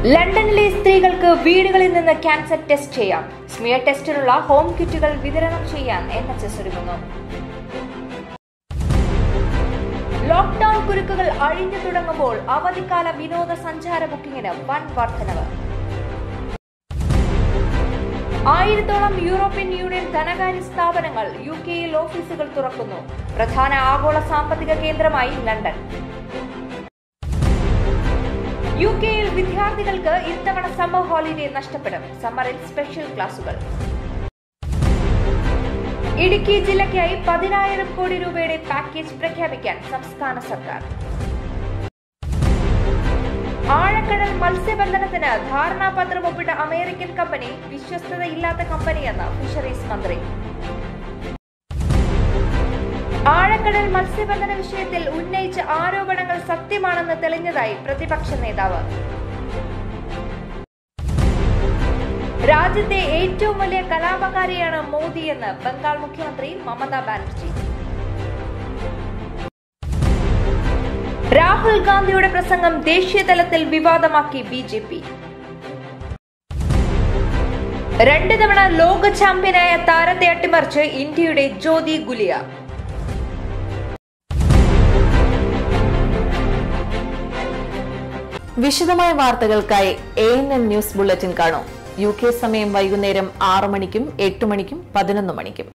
ലണ്ടനിലെ സ്ത്രീകൾക്ക് വീടുകളിൽ നിന്ന് ക്യാൻസർ ടെസ്റ്റ് ചെയ്യാം സ്മിയർ ടെസ്റ്റിനുള്ള ഹോം കിറ്റുകൾ വിതരണം ചെയ്യാൻ എൻ എച്ച് എസ് ഒരുങ്ങുന്നു ലോക്ക്ഡൌൺ കുരുക്കുകൾ അഴിഞ്ഞു തുടങ്ങുമ്പോൾ അവധിക്കാല വിനോദസഞ്ചാര ബുക്കിംഗിന് വൻ വർധനവ് ആയിരത്തോളം യൂറോപ്യൻ യൂണിയൻ ധനകാര്യ സ്ഥാപനങ്ങൾ യു കെയിൽ ഓഫീസുകൾ തുറക്കുന്നു പ്രധാന ആഗോള സാമ്പത്തിക കേന്ദ്രമായി ലണ്ടൻ യു കെയിൽ വിദ്യാർത്ഥികൾക്ക് ഇത്തവണ സമ്മർ ഹോളിഡേ നഷ്ടപ്പെടും സമ്മറിൽ സ്പെഷ്യൽ ക്ലാസുകൾ ഇടുക്കി ജില്ലയ്ക്കായി പതിനായിരം കോടി രൂപയുടെ പാക്കേജ് പ്രഖ്യാപിക്കാൻ സംസ്ഥാന സർക്കാർ ആഴക്കടൽ മത്സ്യബന്ധനത്തിന് ധാരണാപത്രം ഒപ്പിട്ട അമേരിക്കൻ കമ്പനി വിശ്വസ്തതയില്ലാത്ത കമ്പനിയെന്ന് ഫിഷറീസ് മന്ത്രി ആഴക്കടൽ മത്സ്യബന്ധന വിഷയത്തിൽ ഉന്നയിച്ച ആരോപണങ്ങൾ സത്യമാണെന്ന് തെളിഞ്ഞതായി പ്രതിപക്ഷ നേതാവ് രാജ്യത്തെ ഏറ്റവും വലിയ കലാപകാരിയാണ് മോദിയെന്ന് ബംഗാൾ മുഖ്യമന്ത്രി മമതാ ബാനർജി രാഹുൽ ഗാന്ധിയുടെ പ്രസംഗം ദേശീയ തലത്തിൽ വിവാദമാക്കി ബി ജെ പി രണ്ട് തവണ ലോക ചാമ്പ്യനായ താരത്തെ അട്ടിമറിച്ച് ഇന്ത്യയുടെ ജ്യോതി ഗുലിയ വിശദമായ വാർത്തകൾക്കായി A N N news bulletin കാണൂ യു കെ സമയം വൈകുന്നേരം ആറ് മണിക്കും എട്ട് മണിക്കും പതിനൊന്ന് മണിക്കും